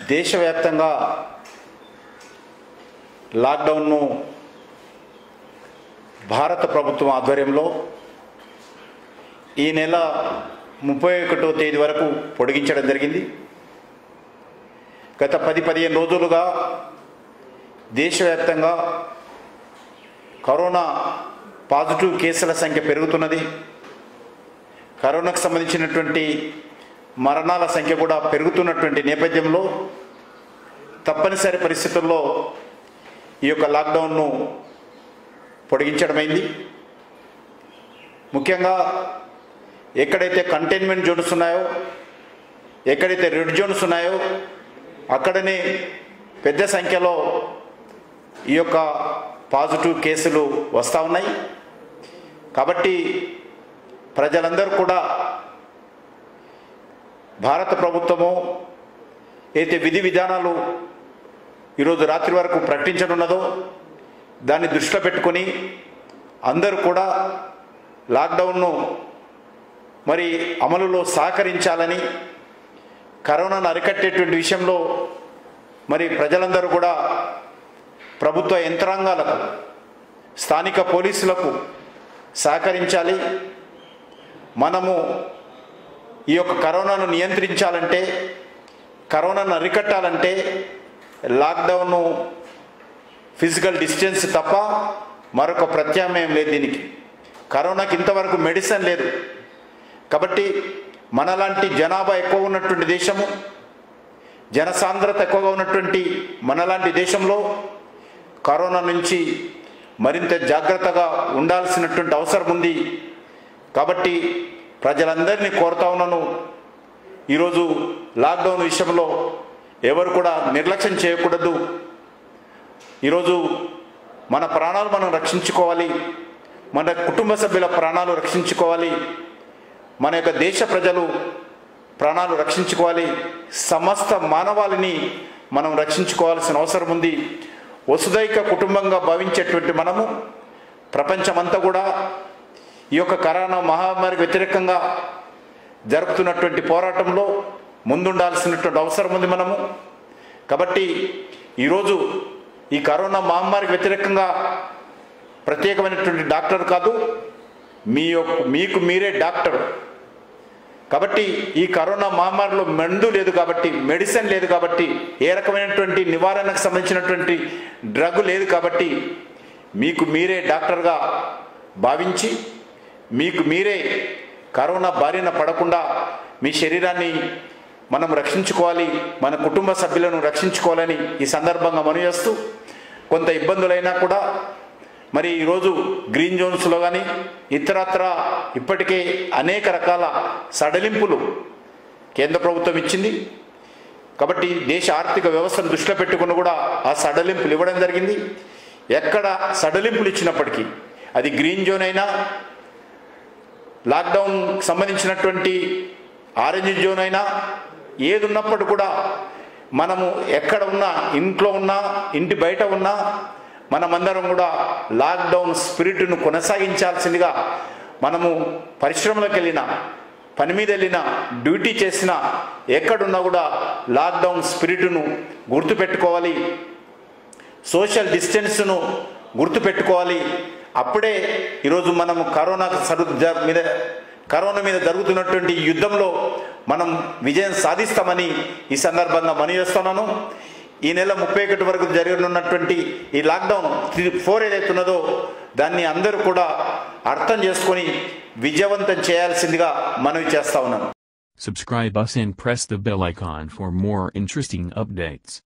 దేశవ్యాప్తంగా లాక్డౌన్ను భారత ప్రభుత్వం ఆధ్వర్యంలో ఈ నెల ముప్పై ఒకటో తేదీ వరకు పొడిగించడం జరిగింది గత పది పదిహేను రోజులుగా దేశవ్యాప్తంగా కరోనా పాజిటివ్ కేసుల సంఖ్య పెరుగుతున్నది కరోనాకు సంబంధించినటువంటి మరణాల సంఖ్య కూడా పెరుగుతున్నటువంటి నేపథ్యంలో తప్పనిసరి పరిస్థితుల్లో ఈ యొక్క లాక్డౌన్ను పొడిగించడమైంది ముఖ్యంగా ఎక్కడైతే కంటైన్మెంట్ జోన్స్ ఉన్నాయో ఎక్కడైతే రెడ్ జోన్స్ ఉన్నాయో అక్కడనే పెద్ద సంఖ్యలో ఈ యొక్క పాజిటివ్ కేసులు వస్తూ ఉన్నాయి కాబట్టి ప్రజలందరూ కూడా భారత ప్రభుత్వము అయితే విధి విధానాలు ఈరోజు రాత్రి వరకు ప్రకటించనున్నదో దాన్ని దృష్టిలో పెట్టుకొని అందరూ కూడా లాక్డౌన్ను మరి అమలులో సహకరించాలని కరోనాను అరికట్టేటువంటి విషయంలో మరి ప్రజలందరూ కూడా ప్రభుత్వ యంత్రాంగాలకు స్థానిక పోలీసులకు సహకరించాలి మనము ఈ యొక్క కరోనాను నియంత్రించాలంటే కరోనాను అరికట్టాలంటే లాక్డౌన్ను ఫిజికల్ డిస్టెన్స్ తప్ప మరొక ప్రత్యామ్నాయం లేదు దీనికి కరోనాకి ఇంతవరకు మెడిసిన్ లేదు కాబట్టి మనలాంటి జనాభా ఎక్కువ ఉన్నటువంటి దేశము జనసాంద్రత ఎక్కువగా ఉన్నటువంటి మనలాంటి దేశంలో కరోనా నుంచి మరింత జాగ్రత్తగా ఉండాల్సినటువంటి అవసరం ఉంది కాబట్టి ప్రజలందరినీ కోరుతా ఉన్నాను ఈరోజు లాక్డౌన్ విషయంలో ఎవరు కూడా నిర్లక్ష్యం చేయకూడదు ఈరోజు మన ప్రాణాలు మనం రక్షించుకోవాలి మన కుటుంబ సభ్యుల ప్రాణాలు రక్షించుకోవాలి మన యొక్క దేశ ప్రజలు ప్రాణాలు రక్షించుకోవాలి సమస్త మానవాళిని మనం రక్షించుకోవాల్సిన అవసరం ఉంది వసుదైక కుటుంబంగా భావించేటువంటి మనము ప్రపంచమంతా కూడా ఈ యొక్క కరోనా మహమ్మారికి వ్యతిరేకంగా జరుపుతున్నటువంటి పోరాటంలో ముందుండాల్సినటువంటి అవసరం ఉంది మనము కాబట్టి ఈరోజు ఈ కరోనా మహమ్మారికి వ్యతిరేకంగా ప్రత్యేకమైనటువంటి డాక్టర్ కాదు మీ యొక్క మీకు మీరే డాక్టర్ కాబట్టి ఈ కరోనా మహమ్మారిలో మందు లేదు కాబట్టి మెడిసిన్ లేదు కాబట్టి ఏ రకమైనటువంటి నివారణకు సంబంధించినటువంటి డ్రగ్ లేదు కాబట్టి మీకు మీరే డాక్టర్గా భావించి మీకు మీరే కరోనా బారిన పడకుండా మీ శరీరాన్ని మనం రక్షించుకోవాలి మన కుటుంబ సభ్యులను రక్షించుకోవాలని ఈ సందర్భంగా మనవి చేస్తూ కొంత ఇబ్బందులైనా కూడా మరి ఈరోజు గ్రీన్ జోన్స్లో కానీ ఇతరత్ర ఇప్పటికే అనేక రకాల సడలింపులు కేంద్ర ప్రభుత్వం ఇచ్చింది కాబట్టి దేశ ఆర్థిక వ్యవస్థను దృష్టిలో పెట్టుకుని కూడా ఆ సడలింపులు ఇవ్వడం జరిగింది ఎక్కడ సడలింపులు ఇచ్చినప్పటికీ అది గ్రీన్ జోన్ అయినా లాక్డౌన్ సంబంధించినటువంటి ఆరెంజ్ జోన్ అయినా ఏది ఉన్నప్పుడు కూడా మనము ఎక్కడ ఉన్నా ఇంట్లో ఉన్నా ఇంటి బయట ఉన్నా మనమందరం కూడా లాక్డౌన్ స్పిరిట్ను కొనసాగించాల్సిందిగా మనము పరిశ్రమలకు వెళ్ళినా పని మీద వెళ్ళినా డ్యూటీ చేసినా ఎక్కడున్నా కూడా లాక్డౌన్ స్పిరిట్ను గుర్తుపెట్టుకోవాలి సోషల్ డిస్టెన్స్ను గుర్తుపెట్టుకోవాలి అప్పుడే ఈరోజు మనము కరోనా సరు జ- మీద కరోనా మీద జరుగుతున్నటువంటి ఈ యుద్ధంలో మనం విజయం సాధిస్తామని ఈ సందర్భంగా మనవి చేస్తున్నాను ఈ నెల ముప్పై ఒకటి వరకు జరగనున్నటువంటి ఈ లాక్డౌన్ త్రీ ఫోర్ ఏదైతే ఉన్నదో దాన్ని అందరూ కూడా అర్థం చేసుకొని విజయవంతం చేయాల్సిందిగా మనవి చేస్తా ఉన్నాను Subscribe us and press the bell icon for more interesting updates.